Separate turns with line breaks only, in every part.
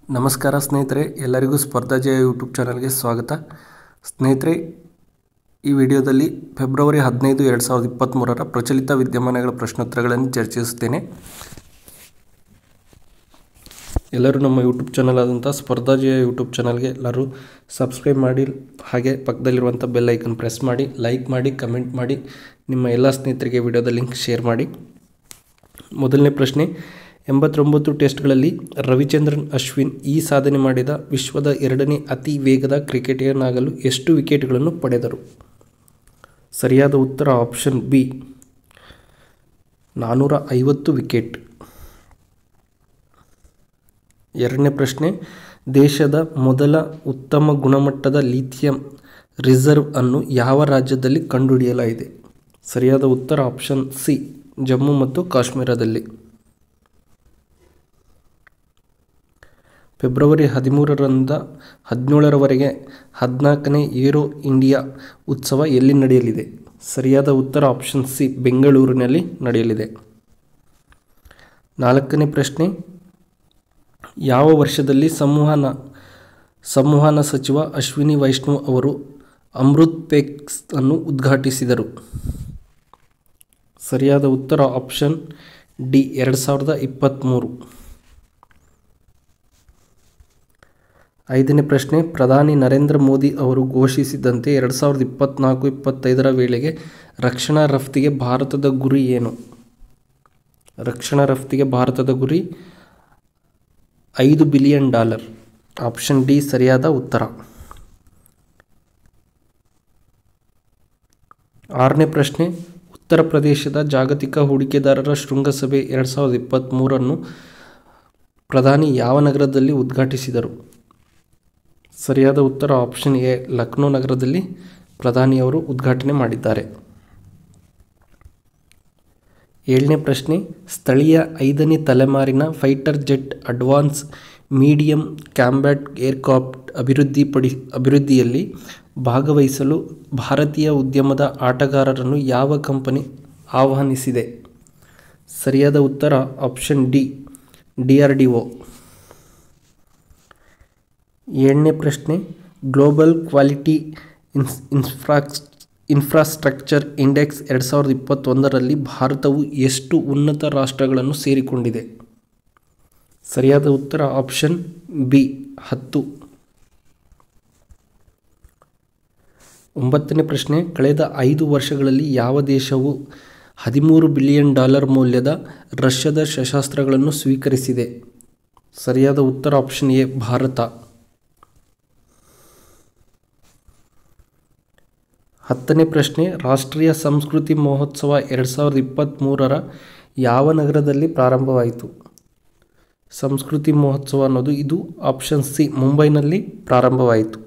ನಮಸ್ಕಾರ ಸ್ನೇಹಿತರೆ ಎಲ್ಲರಿಗೂ ಸ್ಪರ್ಧಾಜಯ ಯೂಟ್ಯೂಬ್ ಚಾನಲ್ಗೆ ಸ್ವಾಗತ ಸ್ನೇಹಿತರೆ ಈ ವಿಡಿಯೋದಲ್ಲಿ ಫೆಬ್ರವರಿ ಹದಿನೈದು ಎರಡು ಸಾವಿರದ ಇಪ್ಪತ್ತ್ಮೂರರ ಪ್ರಚಲಿತ ವಿದ್ಯಮಾನಗಳ ಪ್ರಶ್ನೋತ್ತರಗಳನ್ನು ಚರ್ಚಿಸುತ್ತೇನೆ ಎಲ್ಲರೂ ನಮ್ಮ ಯೂಟ್ಯೂಬ್ ಚಾನಲ್ ಆದಂಥ ಸ್ಪರ್ಧಾಜಯ ಯೂಟ್ಯೂಬ್ ಚಾನಲ್ಗೆ ಎಲ್ಲರೂ ಸಬ್ಸ್ಕ್ರೈಬ್ ಮಾಡಿ ಹಾಗೆ ಪಕ್ಕದಲ್ಲಿರುವಂಥ ಬೆಲ್ ಐಕನ್ ಪ್ರೆಸ್ ಮಾಡಿ ಲೈಕ್ ಮಾಡಿ ಕಮೆಂಟ್ ಮಾಡಿ ನಿಮ್ಮ ಎಲ್ಲ ಸ್ನೇಹಿತರಿಗೆ ವಿಡಿಯೋದ ಲಿಂಕ್ ಶೇರ್ ಮಾಡಿ ಮೊದಲನೇ ಪ್ರಶ್ನೆ ಎಂಬತ್ತೊಂಬತ್ತು ಟೆಸ್ಟ್ಗಳಲ್ಲಿ ರವಿಚಂದ್ರನ್ ಅಶ್ವಿನ್ ಈ ಸಾಧನೆ ಮಾಡಿದ ವಿಶ್ವದ ಎರಡನೇ ಅತಿ ವೇಗದ ಕ್ರಿಕೆಟಿಗನಾಗಲು ಎಷ್ಟು ವಿಕೆಟ್ಗಳನ್ನು ಪಡೆದರು ಸರಿಯಾದ ಉತ್ತರ ಆಪ್ಷನ್ ಬಿ ನಾನ್ನೂರ ಐವತ್ತು ವಿಕೆಟ್ ಎರಡನೇ ಪ್ರಶ್ನೆ ದೇಶದ ಮೊದಲ ಉತ್ತಮ ಗುಣಮಟ್ಟದ ಲಿಥಿಯಂ ರಿಸರ್ವ್ ಅನ್ನು ಯಾವ ರಾಜ್ಯದಲ್ಲಿ ಕಂಡುಹಿಡಿಯಲಾಗಿದೆ ಸರಿಯಾದ ಉತ್ತರ ಆಪ್ಷನ್ ಸಿ ಜಮ್ಮು ಮತ್ತು ಕಾಶ್ಮೀರದಲ್ಲಿ ಫೆಬ್ರವರಿ ಹದಿಮೂರರಿಂದ ಹದಿನೇಳರವರೆಗೆ ಹದಿನಾಲ್ಕನೇ ಏರೋ ಇಂಡಿಯಾ ಉತ್ಸವ ಎಲ್ಲಿ ನಡೆಯಲಿದೆ ಸರಿಯಾದ ಉತ್ತರ ಆಪ್ಷನ್ ಸಿ ಬೆಂಗಳೂರಿನಲ್ಲಿ ನಡೆಯಲಿದೆ ನಾಲ್ಕನೇ ಪ್ರಶ್ನೆ ಯಾವ ವರ್ಷದಲ್ಲಿ ಸಂವಹನ ಸಂವಹನ ಸಚಿವ ಅಶ್ವಿನಿ ವೈಷ್ಣವ್ ಅವರು ಅಮೃತ್ ಪೆಕ್ಸ್ ಅನ್ನು ಉದ್ಘಾಟಿಸಿದರು ಸರಿಯಾದ ಉತ್ತರ ಆಪ್ಷನ್ ಡಿ ಎರಡು ಸಾವಿರದ ಇಪ್ಪತ್ತ್ಮೂರು ಐದನೇ ಪ್ರಶ್ನೆ ಪ್ರಧಾನಿ ನರೇಂದ್ರ ಮೋದಿ ಅವರು ಘೋಷಿಸಿದಂತೆ ಎರಡು ಸಾವಿರದ ಇಪ್ಪತ್ತ್ನಾಲ್ಕು ಇಪ್ಪತ್ತೈದರ ವೇಳೆಗೆ ರಕ್ಷಣಾ ರಫ್ತಿಗೆ ಭಾರತದ ಗುರಿ ಏನು ರಕ್ಷಣಾ ರಫ್ತಿಗೆ ಭಾರತದ ಗುರಿ ಐದು ಬಿಲಿಯನ್ ಡಾಲರ್ ಆಪ್ಷನ್ ಡಿ ಸರಿಯಾದ ಉತ್ತರ ಆರನೇ ಪ್ರಶ್ನೆ ಉತ್ತರ ಪ್ರದೇಶದ ಜಾಗತಿಕ ಹೂಡಿಕೆದಾರರ ಶೃಂಗಸಭೆ ಎರಡು ಸಾವಿರದ ಇಪ್ಪತ್ತ್ಮೂರನ್ನು ಪ್ರಧಾನಿ ಯಾವ ನಗರದಲ್ಲಿ ಉದ್ಘಾಟಿಸಿದರು ಸರಿಯಾದ ಉತ್ತರ ಆಪ್ಷನ್ ಎ ಲಕ್ನೋ ನಗರದಲ್ಲಿ ಪ್ರಧಾನಿಯವರು ಉದ್ಘಾಟನೆ ಮಾಡಿದ್ದಾರೆ ಏಳನೇ ಪ್ರಶ್ನೆ ಸ್ಥಳೀಯ ಐದನೇ ತಲೆಮಾರಿನ fighter jet advanced medium combat aircraft ಅಭಿವೃದ್ಧಿಪಡಿ ಅಭಿವೃದ್ಧಿಯಲ್ಲಿ ಭಾಗವಹಿಸಲು ಭಾರತೀಯ ಉದ್ಯಮದ ಆಟಗಾರರನ್ನು ಯಾವ ಕಂಪನಿ ಆಹ್ವಾನಿಸಿದೆ ಸರಿಯಾದ ಉತ್ತರ option D D R D O ಏಳನೇ ಪ್ರಶ್ನೆ ಗ್ಲೋಬಲ್ ಕ್ವಾಲಿಟಿ ಇನ್ಸ್ ಇನ್ಫ್ರಾಕ್ಸ್ ಇನ್ಫ್ರಾಸ್ಟ್ರಕ್ಚರ್ ಇಂಡೆಕ್ಸ್ ಎರಡು ಸಾವಿರದ ಇಪ್ಪತ್ತೊಂದರಲ್ಲಿ ಭಾರತವು ಎಷ್ಟು ಉನ್ನತ ರಾಷ್ಟ್ರಗಳನ್ನು ಸೇರಿಕೊಂಡಿದೆ ಸರಿಯಾದ ಉತ್ತರ ಆಪ್ಷನ್ ಬಿ ಹತ್ತು ಒಂಬತ್ತನೇ ಪ್ರಶ್ನೆ ಕಳೆದ ಐದು ವರ್ಷಗಳಲ್ಲಿ ಯಾವ ದೇಶವು ಹದಿಮೂರು ಬಿಲಿಯನ್ ಡಾಲರ್ ಮೌಲ್ಯದ ರಷ್ಯಾದ ಶಸ್ತ್ರಾಸ್ತ್ರಗಳನ್ನು ಸ್ವೀಕರಿಸಿದೆ ಸರಿಯಾದ ಉತ್ತರ ಆಪ್ಷನ್ ಎ ಭಾರತ ಹತ್ತನೇ ಪ್ರಶ್ನೆ ರಾಷ್ಟ್ರೀಯ ಸಂಸ್ಕೃತಿ ಮಹೋತ್ಸವ ಎರಡು ಸಾವಿರದ ಇಪ್ಪತ್ತ್ಮೂರರ ಯಾವ ನಗರದಲ್ಲಿ ಪ್ರಾರಂಭವಾಯಿತು ಸಂಸ್ಕೃತಿ ಮಹೋತ್ಸವ ಅನ್ನೋದು ಇದು ಆಪ್ಷನ್ ಸಿ ಮುಂಬೈನಲ್ಲಿ ಪ್ರಾರಂಭವಾಯಿತು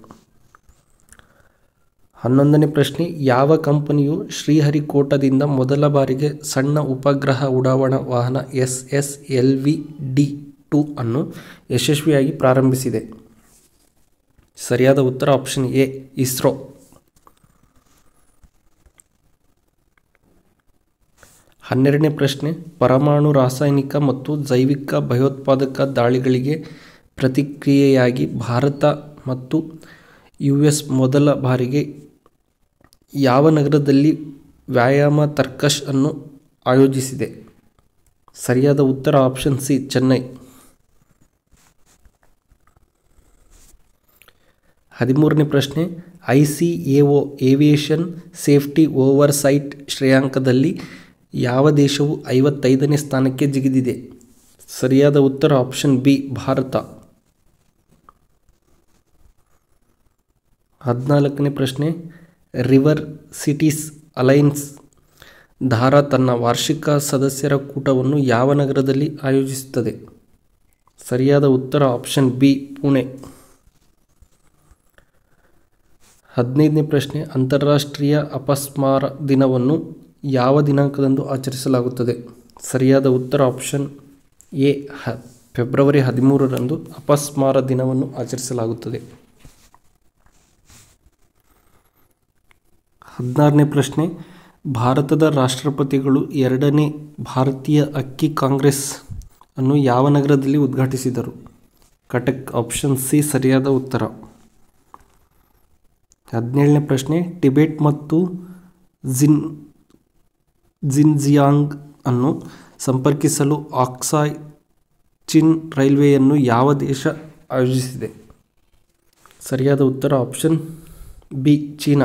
ಹನ್ನೊಂದನೇ ಪ್ರಶ್ನೆ ಯಾವ ಕಂಪನಿಯು ಶ್ರೀಹರಿಕೋಟದಿಂದ ಮೊದಲ ಬಾರಿಗೆ ಸಣ್ಣ ಉಪಗ್ರಹ ಉಡಾವಣಾ ವಾಹನ S S L V D two ಅನ್ನು ಯಶಸ್ವಿಯಾಗಿ ಪ್ರಾರಂಭಿಸಿದೆ ಸರಿಯಾದ ಉತ್ತರ ಆಪ್ಷನ್ ಎ ಇಸ್ರೋ ಹನ್ನೆರಡನೇ ಪ್ರಶ್ನೆ ಪರಮಾಣು ರಾಸಾಯನಿಕ ಮತ್ತು ಜೈವಿಕ ಭಯೋತ್ಪಾದಕ ದಾಳಿಗಳಿಗೆ ಪ್ರತಿಕ್ರಿಯೆಯಾಗಿ ಭಾರತ ಮತ್ತು ಯು ಎಸ್ ಮೊದಲ ಬಾರಿಗೆ ಯಾವ ನಗರದಲ್ಲಿ ವ್ಯಾಯಾಮ ತರ್ಕಶ್ ಅನ್ನು ಆಯೋಜಿಸಿದೆ ಸರಿಯಾದ ಉತ್ತರ ಆಪ್ಷನ್ ಸಿ ಚೆನ್ನೈ ಹದಿಮೂರನೇ ಪ್ರಶ್ನೆ I C A O aviation safety oversight ಶ್ರೇಯಾಂಕದಲ್ಲಿ ಯಾವ ದೇಶವು ಐವತ್ತೈದನೇ ಸ್ಥಾನಕ್ಕೆ ಜಿಗಿದಿದೆ ಸರಿಯಾದ ಉತ್ತರ ಆಪ್ಷನ್ ಬಿ ಭಾರತ ಹದಿನಾಲ್ಕನೇ ಪ್ರಶ್ನೆ ರಿವರ್ ಸಿಟೀಸ್ ಅಲೈನ್ಸ್ ಧಾರಾ ತನ್ನ ವಾರ್ಷಿಕ ಸದಸ್ಯರ ಕೂಟವನ್ನು ಯಾವ ನಗರದಲ್ಲಿ ಆಯೋಜಿಸುತ್ತದೆ ಸರಿಯಾದ ಉತ್ತರ ಆಪ್ಷನ್ ಬಿ ಪುಣೆ ಹದಿನೈದನೇ ಪ್ರಶ್ನೆ ಅಂತಾರಾಷ್ಟ್ರೀಯ ಅಪಸ್ಮಾರ ದಿನವನ್ನು ಯಾವ ದಿನಾಂಕದಂದು ಆಚರಿಸಲಾಗುತ್ತದೆ ಸರಿಯಾದ ಉತ್ತರ ಆಪ್ಷನ್ ಎ ಹ ಫೆಬ್ರವರಿ ಹದಿಮೂರರಂದು ಅಪಸ್ಮಾರ ದಿನವನ್ನು ಆಚರಿಸಲಾಗುತ್ತದೆ ಹದಿನಾರನೇ ಪ್ರಶ್ನೆ ಭಾರತದ ರಾಷ್ಟ್ರಪತಿಗಳು ಎರಡನೇ ಭಾರತೀಯ ಅಕ್ಕಿ ಕಾಂಗ್ರೆಸ್ ಅನ್ನು ಯಾವ ನಗರದಲ್ಲಿ ಉದ್ಘಾಟಿಸಿದರು ಕಟಕ್ ಆಪ್ಷನ್ ಸಿ ಸರಿಯಾದ ಉತ್ತರ ಹದಿನೇಳನೇ ಪ್ರಶ್ನೆ ಟಿಬೆಟ್ ಮತ್ತು ಜಿನ್ ಜಿನ್ಜಿಯಾಂಗ್ ಅನ್ನು ಸಂಪರ್ಕಿಸಲು ಆಕ್ಸಾಯ್ ಚಿನ್ ರೈಲ್ವೆಯನ್ನು ಯಾವ ದೇಶ ಆಯೋಜಿಸಿದೆ ಸರಿಯಾದ ಉತ್ತರ ಆಪ್ಷನ್ ಬಿ ಚೀನಾ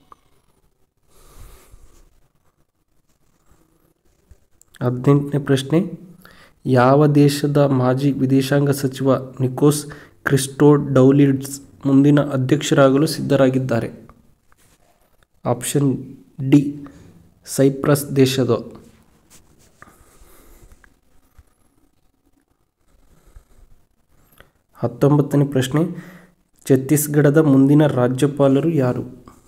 ಹದಿನೆಂಟನೇ ಪ್ರಶ್ನೆ ಯಾವ ದೇಶದ ಮಾಜಿ ವಿದೇಶಾಂಗ ಸಚಿವ ನಿಕೋಸ್ ಕ್ರಿಸ್ಟೋಡೌಲಿಡ್ಸ್ ಮುಂದಿನ ಅಧ್ಯಕ್ಷರಾಗಲು ಸಿದ್ಧರಾಗಿದ್ದಾರೆ ಆಪ್ಷನ್ ಡಿ ಸೈಪ್ರಸ್ ದೇಶದ ಹತ್ತೊಂಬತ್ತನೇ ಪ್ರಶ್ನೆ ಛತ್ತೀಸ್ಗಢದ ಮುಂದಿನ ರಾಜ್ಯಪಾಲರು ಯಾರು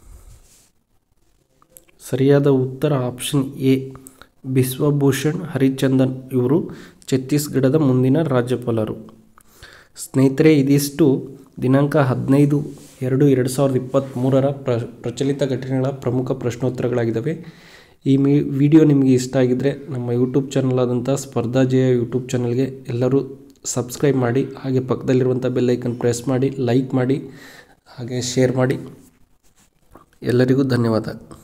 ಸರಿಯಾದ ಉತ್ತರ ಆಪ್ಷನ್ ಎ ಬಿಶ್ವಭೂಷಣ್ ಹರಿಚಂದನ್ ಇವರು ಛತ್ತೀಸ್ಗಢದ ಮುಂದಿನ ರಾಜ್ಯಪಾಲರು ಸ್ನೇಹಿತರೆ ಇದಿಷ್ಟು ದಿನಾಂಕ ಹದಿನೈದು ಎರಡು ಎರಡು ಸಾವಿರದ ಇಪ್ಪತ್ತ್ಮೂರರ ಪ್ರ ಪ್ರಚಲಿತ ಘಟನೆಗಳ ಪ್ರಮುಖ ಪ್ರಶ್ನೋತ್ತರಗಳಾಗಿದ್ದಾವೆ ಈ ಮಿ ವಿಡಿಯೋ ನಿಮಗೆ ಇಷ್ಟ ಆಗಿದ್ದರೆ ನಮ್ಮ ಯೂಟ್ಯೂಬ್ ಚಾನಲ್ ಆದಂಥ ಸ್ಪರ್ಧಾ ಜಯ ಯೂಟ್ಯೂಬ್ ಚಾನಲ್ಗೆ ಎಲ್ಲರೂ ಸಬ್ಸ್ಕ್ರೈಬ್ ಮಾಡಿ ಹಾಗೆ ಪಕ್ಕದಲ್ಲಿರುವಂಥ ಬೆಲ್ಲೈಕನ್ ಪ್ರೆಸ್ ಮಾಡಿ ಲೈಕ್ ಮಾಡಿ ಹಾಗೆ ಶೇರ್ ಮಾಡಿ ಎಲ್ಲರಿಗೂ ಧನ್ಯವಾದ